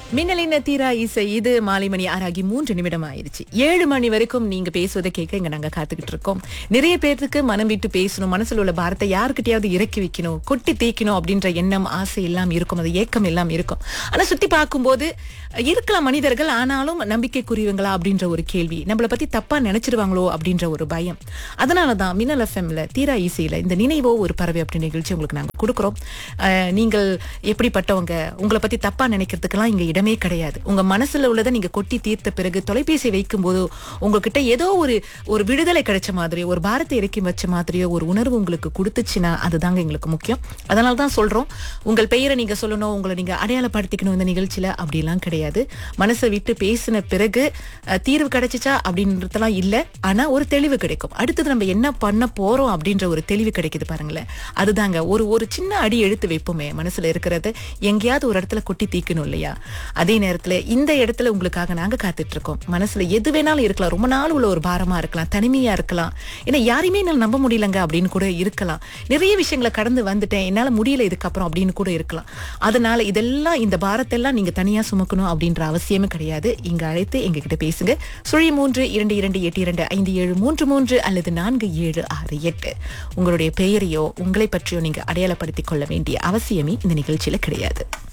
மின்னலின் தீரா இசை இது மாலை மணி ஆறாகி மூன்று நிமிடம் ஆயிருச்சு ஏழு மணி வரைக்கும் நீங்க பேசுவதை கேட்க இங்க நாங்க காத்துக்கிட்டு இருக்கோம் நிறைய பேருக்கு மனம் விட்டு பேசணும் மனசுல உள்ள பாரத்தை யாருக்கிட்டயாவது இறக்கி வைக்கணும் கொட்டி தேய்க்கணும் அப்படின்ற எண்ணம் ஆசை எல்லாம் இருக்கும் அது ஏக்கம் எல்லாம் இருக்கும் ஆனா சுத்தி பார்க்கும்போது இருக்கலாம் மனிதர்கள் ஆனாலும் நம்பிக்கைக்குரியவங்களா அப்படின்ற ஒரு கேள்வி நம்மளை பத்தி தப்பா நினைச்சிருவாங்களோ அப்படின்ற ஒரு பயம் அதனாலதான் மின்னல் எஃப்எம்ல தீரா இசையில இந்த நினைவோ ஒரு பறவை அப்படி நிகழ்ச்சி உங்களுக்கு நாங்க கொடுக்குறோம் அஹ், நீங்கள் எப்படிப்பட்டவங்க உங்களை பத்தி தப்பா நினைக்கிறதுக்கெல்லாம் இங்க இடமே கிடையாது உங்க மனசுல உள்ளதை நீங்க கொட்டி தீர்த்த பிறகு தொலைபேசி வைக்கும் போது உங்ககிட்ட ஏதோ ஒரு ஒரு விடுதலை கிடைச்ச மாதிரியோ ஒரு பாரத்தை இறக்கி வச்ச மாதிரியோ ஒரு உணர்வு உங்களுக்கு கொடுத்துச்சுன்னா அதுதாங்க எங்களுக்கு முக்கியம் அதனால தான் சொல்றோம் உங்கள் பெயரை நீங்க சொல்லணும் உங்களை நீங்க அடையாளப்படுத்திக்கணும் இந்த நிகழ்ச்சியில அப்படிலாம் கிடையாது மனசை விட்டு பேசின பிறகு அஹ், தீர்வு கிடைச்சிச்சா அப்படின்றதெல்லாம் இல்ல ஆனா ஒரு தெளிவு கிடைக்கும் அடுத்தது நம்ம என்ன பண்ண போறோம் அப்படின்ற ஒரு தெளிவு கிடைக்குது பாருங்களேன் அதுதாங்க ஒரு ஒரு சின்ன அடி எடுத்து வைப்போமே மனசுல இருக்கிறத எங்கேயாவது ஒரு இடத்துல கொட்டி தீக்கணும் இல்லையா அதே நேரத்துல இந்த இடத்துல உங்களுக்காக நாங்க காத்துட்டு இருக்கோம் மனசுல எது வேணாலும் இருக்கலாம் ரொம்ப நாள் உள்ள ஒரு பாரமா இருக்கலாம் தனிமையா இருக்கலாம் ஏன்னா யாரையுமே என்னால நம்ப முடியலங்க அப்படின்னு கூட இருக்கலாம் நிறைய விஷயங்களை கடந்து வந்துட்டேன் என்னால முடியல இதுக்கப்புறம் அப்படின்னு கூட இருக்கலாம் அதனால இதெல்லாம் இந்த பாரத்தெல்லாம் நீங்க தனியா சுமக்கணும் அப்படின்ற அவசியமே கிடையாது இங்க அழைத்து எங்க கிட்ட பேசுங்க சுழி மூன்று இரண்டு இரண்டு எட்டு இரண்டு ஐந்து ஏழு மூன்று மூன்று அல்லது நான்கு ஏழு ஆறு எட்டு உங்களுடைய பெயரையோ உங்களை பற்றியோ நீங்க அடையாளப்படுத்திக் கொள்ள வேண்டிய அவசியமே இந்த நிகழ்ச்சியில கிடையாது